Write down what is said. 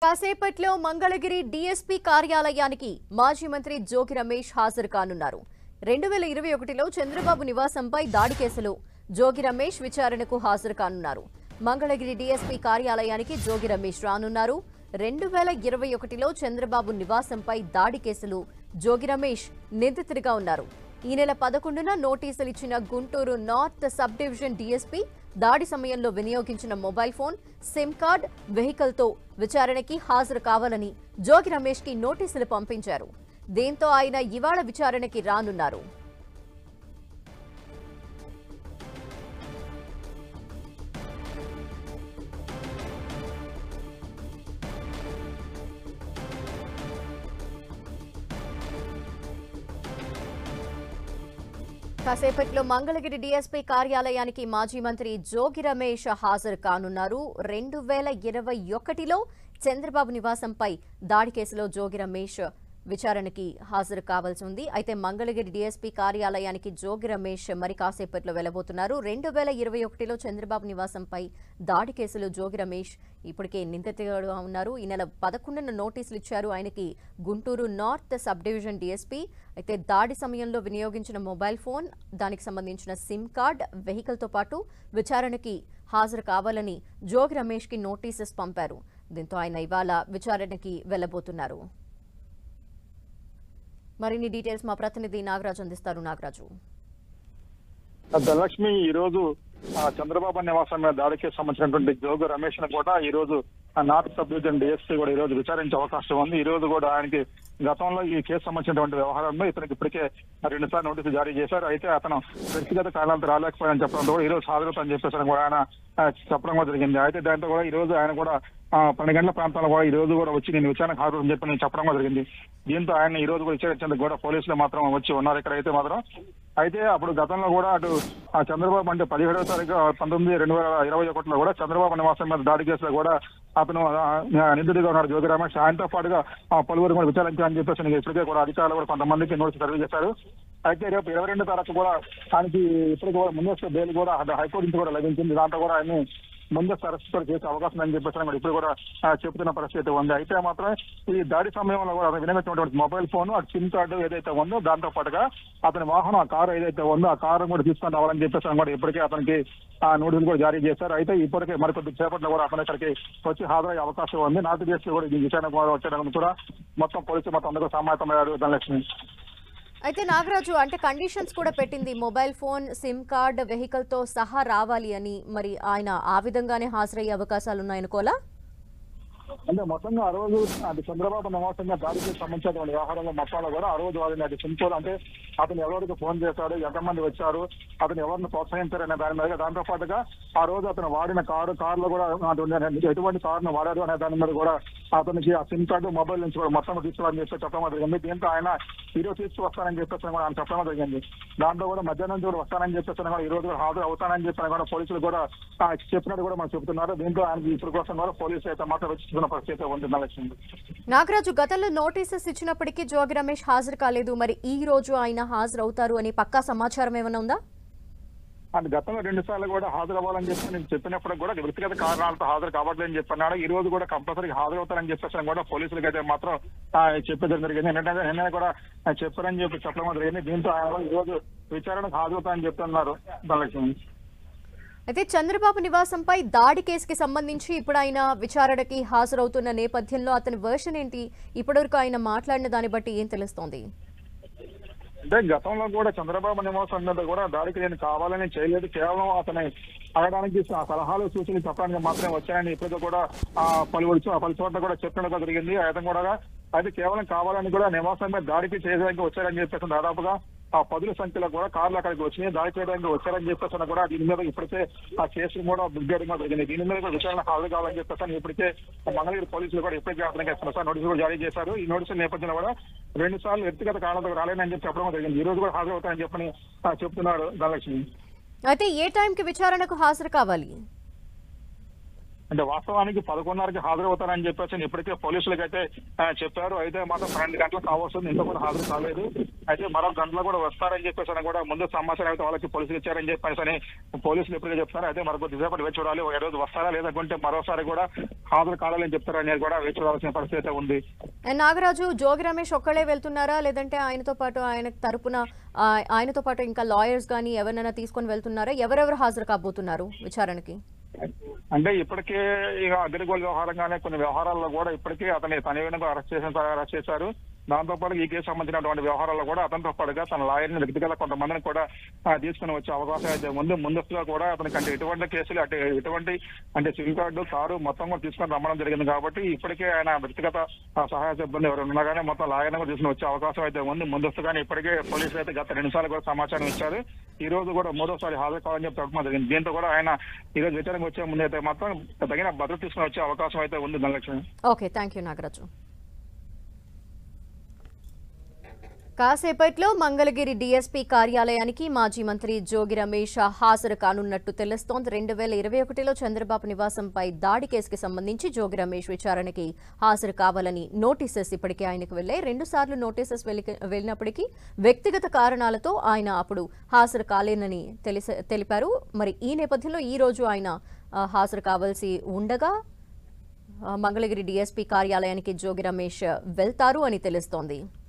కాసేపట్లో మంగళగిరి డీఎస్పీ కార్యాలయానికి మాజీ మంత్రి జోగి రమేష్ హాజరు కానున్నారు రెండు వేల ఇరవై ఒకటిలో చంద్రబాబు నివాసంపై దాడి కేసులో జోగి రమేష్ విచారణకు హాజరు కానున్నారు మంగళగిరి డీఎస్పీ కార్యాలయానికి జోగి రమేష్ రానున్నారు రెండు వేల ఇరవై ఒకటిలో చంద్రబాబు నివాసంపై దాడి కేసులో జోగి రమేష్ నిందితుడిగా ఉన్నారు ఈ నెల పదకొండున నోటీసులు ఇచ్చిన Guntur north sub division DSP దాడి సమయంలో వినియోగించిన మొబైల్ ఫోన్ సిమ్ కార్డ్ వెహికల్తో విచారణకి హాజరు కావాలని జోగి రమేష్కి నోటీసులు పంపించారు దీంతో ఆయన ఇవాళ విచారణకి రానున్నారు కాసేపట్లో మంగళగిరి డీఎస్పీ కార్యాలయానికి మాజీ మంత్రి జోగి రమేష్ హాజరు కానున్నారు రెండు వేల ఇరవై ఒకటిలో చంద్రబాబు నివాసంపై దాడి కేసులో జోగి రమేష్ విచారణకి హాజరు కావాల్సి ఉంది అయితే మంగళగిరి డీఎస్పీ కార్యాలయానికి జోగి రమేష్ మరి కాసేపట్లో వెళ్లబోతున్నారు రెండు వేల ఇరవై ఒకటిలో చంద్రబాబు నివాసంపై దాడి కేసులో జోగి రమేష్ ఇప్పటికే నిందితుడుగా ఉన్నారు ఈ నెల పదకొండున నోటీసులు ఇచ్చారు ఆయనకి Guntur north sub division DSP అయితే దాడి సమయంలో వినియోగించిన మొబైల్ ఫోన్ దానికి సంబంధించిన సిమ్ కార్డ్ వెహికల్తో పాటు విచారణకి హాజరు కావాలని జోగి రమేష్కి నోటీసెస్ పంపారు దీంతో ఆయన ఇవాళ విచారణకి వెళ్లబోతున్నారు మరిన్ని డీటెయిల్స్ మా ప్రతినిధి నాగరాజు అందిస్తారు నాగరాజు ధనలక్ష్మి ఈ రోజు ఆ, చంద్రబాబు నివాసం మీద దాడికి సంబంధించినటువంటి జోగు రమేష్ ను కూడా ఈ రోజు ఆ, నార్త్ సబ్ డివిజన్ డిఎస్పీ కూడా ఈ రోజు విచారించే అవకాశం ఉంది ఈ రోజు కూడా ఆయనకి గతంలో ఈ కేసు సంబంధించినటువంటి వ్యవహారంలో ఇతనికి ఇప్పటికే రెండు సార్లు నోటీసు జారీ చేశారు అయితే అతను వ్యక్తిగత కారణాలతో రాలేకపోయాడని చెప్పడంతో కూడా ఈ రోజు హాజరవుతానని చెప్పేసి కూడా ఆయన ఆ, చెప్పడం కూడా జరిగింది అయితే దాంతో కూడా ఈ రోజు ఆయన కూడా ఆ, పన్నెండు గంటల ప్రాంతంలో కూడా ఈ రోజు కూడా వచ్చి నేను విచారణకు హాజరు చెప్పి నేను చెప్పడం కూడా జరిగింది దీంతో ఆయన ఈ రోజు కూడా విచారించేందుకు కూడా పోలీసులు మాత్రం వచ్చి ఉన్నారు ఇక్కడ అయితే మాత్రం అయితే అప్పుడు గతంలో కూడా అటు ఆ చంద్రబాబు అంటే పదిహేడవ తారీఖు పంతొమ్మిది రెండు వేల ఇరవై ఒకటిలో కూడా చంద్రబాబు నివాసం మీద దాడి కేసులో కూడా అతను ఆ, నిందితుడిగా ఉన్నాడు జోగి రమేష్ ఆయనతో పాటుగా ఆ, పలువురు కూడా విచారించాలని చెప్పేసి నీకు ఇప్పటికే కూడా అధికారులు కూడా కొంతమందికి నోటీసు సర్వీ చేశారు అయితే రేపు ఇరవై రెండు తారీఖు కూడా ఆయనకి ఇప్పటికి కూడా ముందస్తు బెయిల్ కూడా అటు హైకోర్టు నుంచి కూడా లభించింది దాంతో కూడా ఆయన్ని ముందస్తు అరెస్ట్ కూడా చేసే అవకాశం అని చెప్పేసి కూడా ఇప్పుడు కూడా ఆ, చెబుతున్న పరిస్థితి ఉంది అయితే మాత్రం ఈ దాడి సమయంలో కూడా అతను వినియోగించినటువంటి మొబైల్ ఫోన్ అటు సిమ్ కార్డు ఏదైతే ఉందో దాంతో పాటుగా అతని వాహనం ఆ కారు ఏదైతే ఉందో ఆ కారు కూడా తీసుకొని రావాలని చెప్పేసి కూడా ఇప్పటికే అతనికి ఆ నోటీసులు కూడా జారీ చేశారు అయితే ఇప్పటికే మరికొద్ది సేపట్లో కూడా అతను ఇక్కడికి వచ్చి హాజరయ్యే అవకాశం ఉంది నార్త్ చేసి కూడా ఈ విచారణ కూడా వచ్చేయడానికి కూడా మొత్తం పోలీసులు మొత్తం అందరూ సమాయత్తమయ్యారు ధనలక్ష్మి అయితే నాగరాజు అంటే కండిషన్స్ కూడా పెట్టింది mobile phone SIM card vehicle తో సహా రావాలి అని మరి ఆయన ఆ విధంగానే హాజరయ్యే అవకాశాలు ఉన్నాయనుకోలా అంటే మొత్తంగా ఆ రోజు అది చంద్రబాబు నివాసంగా దాడికి సంబంధించినటువంటి వ్యవహారంలో మొత్తంలో కూడా ఆ రోజు వారిని అది సింపుల్ అంటే అతను ఎవరికి ఫోన్ చేశాడు ఎంతమంది వచ్చారు అతను ఎవరిని ప్రోత్సహించారనే దాని మీద దాంతో పాటుగా ఆ రోజు అతను వాడిన కారు కారులో కూడా అతను ఎటువంటి కారును వాడారు అనే దాని మీద కూడా అతనికి ఆ సిమ్ కార్డు మొబైల్ నుంచి కూడా మొత్తం తీసుకోవాలని చెప్పి చెప్పడం జరిగింది దీంతో ఆయన ఈ రోజు తీసుకువస్తానని చెప్పేసి కూడా ఆయన చెప్పడం జరిగింది దాంట్లో కూడా మధ్యాహ్నం నుంచి కూడా వస్తానని చెప్పేసి కూడా ఈ రోజు కూడా హాజరు అవుతానని చెప్పిన కూడా పోలీసులు కూడా ఆ, చెప్పినట్టు కూడా మనం చెబుతున్నారు దీంతో ఆయనకి ఇప్పుడు కోసం కూడా పోలీసులు అయితే మాత్రం వెచ్చిస్తున్న పరిస్థితి ఉంది లక్ష్మి నాగరాజు గతంలో నోటీసెస్ ఇచ్చినప్పటికీ జోగి రమేష్ హాజరు కాలేదు మరి ఈ రోజు ఆయన హాజరవుతారు అని పక్కా సమాచారం ఏమైనా ఉందా అండ్ గతంలో రెండు సార్లు కూడా హాజరు అవ్వాలని చెప్పి నేను చెప్పినప్పుడు కూడా వ్యక్తిగత కారణాలతో హాజరు కావట్లేదని చెప్పన్నాడు ఈ రోజు కూడా కంపల్సరీ హాజరవుతారని చెప్పేసి కూడా పోలీసులకు అయితే మాత్రం ఆ, చెప్పడం జరిగింది ఏంటంటే నిన్న కూడా ఆ, చెప్పారని చెప్పి చెప్పడం జరిగింది దీంతో ఆయన ఈ రోజు విచారణకు హాజరవుతారని చెప్తున్నారు ధనలక్ష్మి అయితే చంద్రబాబు నివాసంపై దాడి కేసుకి సంబంధించి ఇప్పుడు ఆయన విచారణకి హాజరవుతున్న నేపథ్యంలో అతని వర్షన్ ఏంటి ఇప్పటివరకు ఆయన మాట్లాడిన దాన్ని బట్టి ఏం తెలుస్తోంది అంటే గతంలో కూడా చంద్రబాబు నివాసం మీద కూడా దాడికి నేను కావాలని చేయలేదు కేవలం అతని అడగడానికి ఆ సలహాలు సూచనలు చెప్పడానికి మాత్రమే వచ్చాయని ఇప్పటికీ కూడా ఆ పలువురు చో- పలు చోట్ల కూడా చెప్పడం జరిగింది అయితే కూడా అది కేవలం కావాలని కూడా నివాసం మీద దాడికి చేయడానికి వచ్చారని చెప్పేసి దాదాపుగా ఆ పదుల సంఖ్యలో కూడా కార్లు అక్కడికి వచ్చినాయి దాడి చేయడానికి వచ్చారని చెప్పేసి కూడా దీని మీద ఇప్పటికే ఆ కేసులు కూడా బుక్ చేయడం కూడా జరిగింది దీని మీద కూడా విచారణ హాజరు కావాలని చెప్పేసి ఇప్పటికే మంగళగిరి పోలీసులు కూడా ఇప్పటికే అతనికి స్పెషల్ నోటీసులు కూడా జారీ చేశారు ఈ నోటీసుల నేపథ్యంలో కూడా రెండు సార్లు వ్యక్తిగత కారణాలతో రాలేనని చెప్పి చెప్పడం జరిగింది ఈ రోజు కూడా హాజరవుతానని చెప్పని ఆ, చెప్తున్నాడు ధనలక్ష్మి అయితే ఏ టైంకి విచారణకు హాజరు కావాలి అంటే వాస్తవానికి పదకొండున్నరకి హాజరవుతారని చెప్పేసి ఇప్పటికే పోలీసులకు అయితే ఆ, చెప్పారు అయితే మాత్రం పన్నెండు గంటలకు కావాల్సింది ఇంత కూడా హాజరు కాలేదు అయితే మరో గంటలో కూడా వస్తారని చెప్పేసి అని కూడా ముందు సమాచారం అయితే వాళ్ళకి పోలీసులు ఇచ్చారని చెప్పేసి అని పోలీసులు ఎప్పటికే చెప్తారు అయితే మరొక కొద్దిసేపటి వేచి చూడాలి ఈ రోజు వస్తారా లేదంటే మరోసారి కూడా హాజరు కావాలని చెప్తారు అనేది కూడా వేచి చూడాల్సిన పరిస్థితి అయితే ఉంది అండ్ నాగరాజు జోగి రమేష్ ఒక్కళ్ళే వెళ్తున్నారా లేదంటే ఆయనతో పాటు ఆయన తరపున ఆ, ఆయనతో పాటు ఇంకా లాయర్స్ కానీ ఎవరినైనా తీసుకొని వెళ్తున్నారా ఎవరెవరు హాజరు కాబోతున్నారు విచారణకి అంటే ఇప్పటికే ఇక అగ్రిగోల్ వ్యవహారంగానే కొన్ని వ్యవహారాల్లో కూడా ఇప్పటికే అతని తనయునిగా అరెస్ట్ చేసిన అరెస్ట్ చేశారు దాంతో పాటు ఈ కేసు సంబంధించినటువంటి వ్యవహారాల్లో కూడా అతనితో పాటుగా తన లాయర్ని వ్యక్తిగత కొంతమందిని కూడా ఆ, తీసుకుని వచ్చే అవకాశం అయితే ఉంది ముందస్తుగా కూడా అతనికి అంటే ఎటువంటి కేసులు అంటే ఎటువంటి అంటే సిమ్ కార్డు కారు మొత్తం కూడా తీసుకొని రమ్మడం జరిగింది కాబట్టి ఇప్పటికే ఆయన వ్యక్తిగత ఆ, సహాయ సిబ్బంది ఎవరు ఉన్నా కానీ మొత్తం లాయర్ని కూడా తీసుకుని వచ్చే అవకాశం అయితే ఉంది ముందస్తుగానే ఇప్పటికే పోలీసులు అయితే గత రెండు సార్లు కూడా సమాచారం ఇచ్చారు ఈ రోజు కూడా మూడోసారి హాజరు కావాలని చెప్పి చెప్పడం జరిగింది దీంతో కూడా ఆయన ఈ రోజు విచారణకు వచ్చే ముందు అయితే మాత్రం తగిన భద్రత తీసుకుని వచ్చే అవకాశం అయితే ఉంది Dhanalakshmi okay thank you Nagaraju కాసేపట్లో మంగళగిరి డీఎస్పీ కార్యాలయానికి మాజీ మంత్రి జోగి రమేష్ హాజరు కానున్నట్టు తెలుస్తోంది రెండు వేల ఇరవై ఒకటిలో చంద్రబాబు నివాసంపై దాడి కేసుకి సంబంధించి జోగి రమేష్ విచారణకి హాజరు కావాలని నోటీసెస్ ఇప్పటికే ఆయనకు వెళ్లాయి రెండు సార్లు నోటీసెస్ వెళ్లి- వెళ్ళినప్పటికీ వ్యక్తిగత కారణాలతో ఆయన అప్పుడు హాజరు కాలేనని తెలిస తెలిపారు మరి ఈ నేపథ్యంలో ఈ రోజు ఆయన ఆ, హాజరు కావాల్సి ఉండగా ఆ, మంగళగిరి డీఎస్పీ కార్యాలయానికి జోగి రమేష్ వెళ్తారు అని తెలుస్తోంది